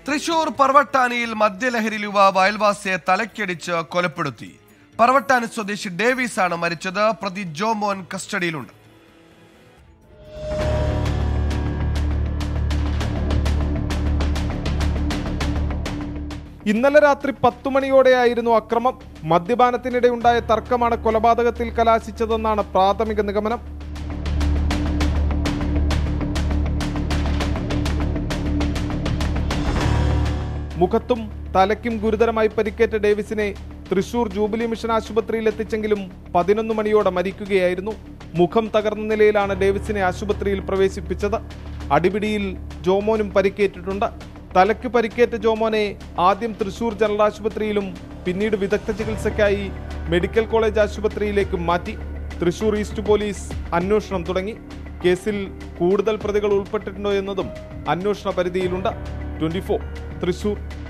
തൃശൂർ പറവട്ടാനിയിൽ മദ്യലഹരി യുവാവ് അയൽവാസിയെ തലക്കടിച്ച് കൊലപ്പെടുത്തി പറവട്ടാനി സ്വദേശി ഡേവിസ് ആണ് മരിച്ചത് പ്രതി ജോമോൻ കസ്റ്റഡിയിലുണ്ട് ഇന്നലെ രാത്രി പത്തു മണിയോടെയായിരുന്നു അക്രമം മദ്യപാനത്തിനിടെയുണ്ടായ തർക്കമാണ് കൊലപാതകത്തിൽ കലാശിച്ചതെന്നാണ് പ്രാഥമിക നിഗമനം മുഖത്തും തലയ്ക്കും ഗുരുതരമായി പരിക്കേറ്റ ഡേവിസിനെ തൃശൂർ ജൂബിലി മിഷൻ ആശുപത്രിയിൽ എത്തിച്ചെങ്കിലും പതിനൊന്ന് മണിയോടെ മരിക്കുകയായിരുന്നു മുഖം തകർന്ന നിലയിലാണ് ഡേവിസിനെ ആശുപത്രിയിൽ പ്രവേശിപ്പിച്ചത് അടിപിടിയിൽ ജോമോനും പരിക്കേറ്റിട്ടുണ്ട് തലയ്ക്ക് പരിക്കേറ്റ ജോമോനെ ആദ്യം തൃശൂർ ജനറൽ ആശുപത്രിയിലും പിന്നീട് വിദഗ്ധ ചികിത്സയ്ക്കായി മെഡിക്കൽ കോളേജ് ആശുപത്രിയിലേക്കും മാറ്റി തൃശൂർ ഈസ്റ്റ് പോലീസ് അന്വേഷണം തുടങ്ങി കേസിൽ കൂടുതൽ പ്രതികൾ ഉൾപ്പെട്ടിട്ടുണ്ടോ എന്നതും അന്വേഷണ പരിധിയിലുണ്ട് ട്വന്റി തൃശൂർ